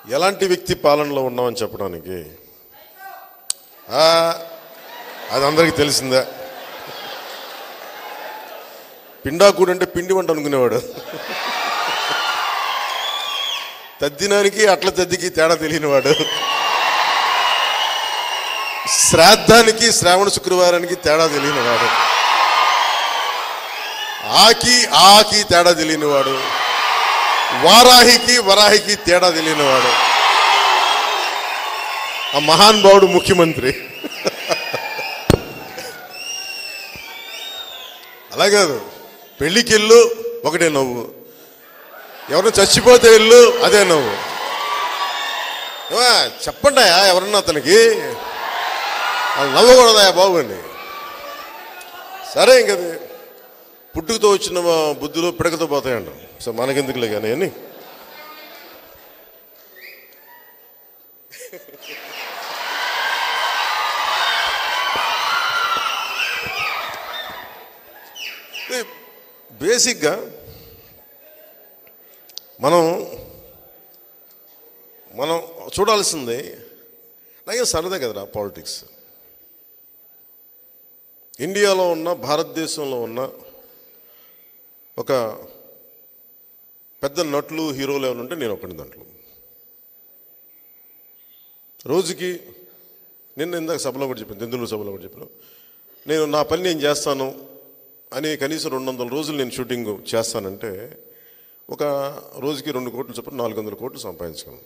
ఎలాంటి వ్యక్తి పాలనలో ఉన్నామని చెప్పడానికి ఆ, అది అందరికీ తెలిసిందే పిండాకుడు అంటే పిండి వంట అనుకునేవాడు తద్దినానికి అట్ల తద్దికి తేడా తెలియనివాడు శ్రాద్ధానికి శ్రావణ శుక్రవారానికి తేడా తెలియనివాడు ఆకి ఆకి తేడా తెలియనివాడు వారాహికి వరాహికి తేడా తెలియనివాడు ఆ మహాన్ భావుడు ముఖ్యమంత్రి అలా కాదు పెళ్లికి ఇల్లు ఒకటే నవ్వు ఎవరైనా చచ్చిపోతే ఇల్లు అదే నవ్వు ఏమా చెప్పండి ఎవరన్నా అతనికి వాళ్ళు నవ్వకూడదా బాబు అండి సరే ఇంకది పుట్టుకతో వచ్చిన బుద్ధులు పిడకతో పోతాయండి సో మనకెందుకులే కానీ అని బేసిక్గా మనం మనం చూడాల్సిందే నాకు సరదా కదరా పాలిటిక్స్ ఇండియాలో ఉన్న భారతదేశంలో ఉన్న ఒక పెద్ద నటులు హీరోలు ఏమైనా ఉంటే నేను ఒకటి దాంట్లో రోజుకి నిన్న ఇందాక సభలో కూడా చెప్పాను తెందులు సభలో కూడా చెప్పాను నేను నా పని నేను చేస్తాను అని కనీసం రెండు వందల రోజులు నేను షూటింగ్ చేస్తానంటే ఒక రోజుకి రెండు కోట్లు చొప్పున నాలుగు వందల కోట్లు సంపాదించగలను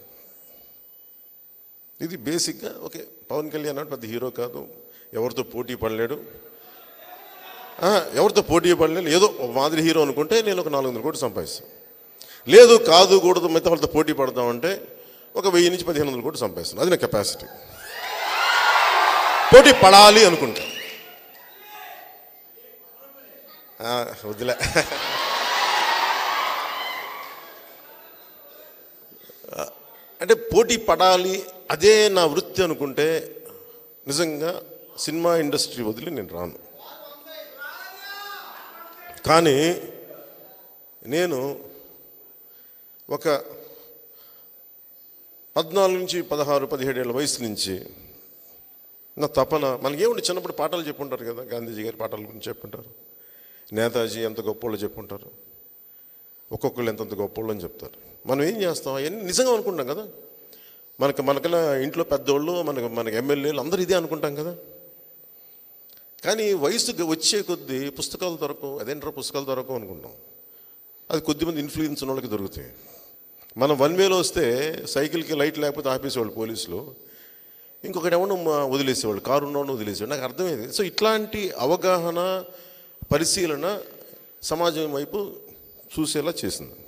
ఇది బేసిక్గా ఓకే పవన్ కళ్యాణ్ అంటే పెద్ద హీరో కాదు ఎవరితో పోటీ పడలేడు ఆ, ఎవరితో పోటీ పడలేదు ఏదో ఒక మాదిరి హీరో అనుకుంటే నేను ఒక నాలుగు వందల కోట్లు సంపాదిస్తాను లేదు కాదు కూడదు మిగతా వాళ్ళతో పోటీ పడదామంటే ఒక వెయ్యి నుంచి పదిహేను వందల కోట్లు సంపాదిస్తాను అది నా కెపాసిటీ పోటీ పడాలి అనుకుంటా ఆ, వదిలే అంటే పోటీ పడాలి అదే నా వృత్తి అనుకుంటే నిజంగా సినిమా ఇండస్ట్రీ వదిలి నేను రాను కానీ నేను ఒక పద్నాలుగు నుంచి పదహారు పదిహేడు ఏళ్ళ వయసు నుంచి నా తపన మనకేముండి చిన్నప్పుడు పాటలు చెప్పుంటారు కదా గాంధీజీ గారి పాటల గురించి చెప్పుంటారు నేతాజీ ఎంత గొప్పోళ్ళు చెప్పుంటారు ఒక్కొక్కళ్ళు ఎంతంత గొప్పోళ్ళు అని చెప్తారు మనం ఏం చేస్తాం అవన్నీ నిజంగా అనుకుంటాం కదా మనకు మనకన్నా ఇంట్లో పెద్దోళ్ళు మనకు మనకి ఎమ్మెల్యేలు అందరూ ఇదే అనుకుంటాం కదా కానీ వయసు గ- వచ్చే కొద్దీ పుస్తకాలు దొరకవు అదేంటారు పుస్తకాలు దొరకవు అనుకుంటాం అది కొద్దిమంది ఇన్ఫ్లుయెన్స్ ఉన్న వాళ్ళకి దొరుకుతాయి మనం వన్ వేలో వస్తే సైకిల్కి లైట్ లేకపోతే ఆపేసేవాళ్ళు పోలీసులు ఇంకొకటి ఎవరు వదిలేసేవాళ్ళు కారు ఉన్నవాడిని వదిలేసేవాడు నాకు అర్థమైంది సో ఇట్లాంటి అవగాహన పరిశీలన సమాజం వైపు చూసేలా చేసింది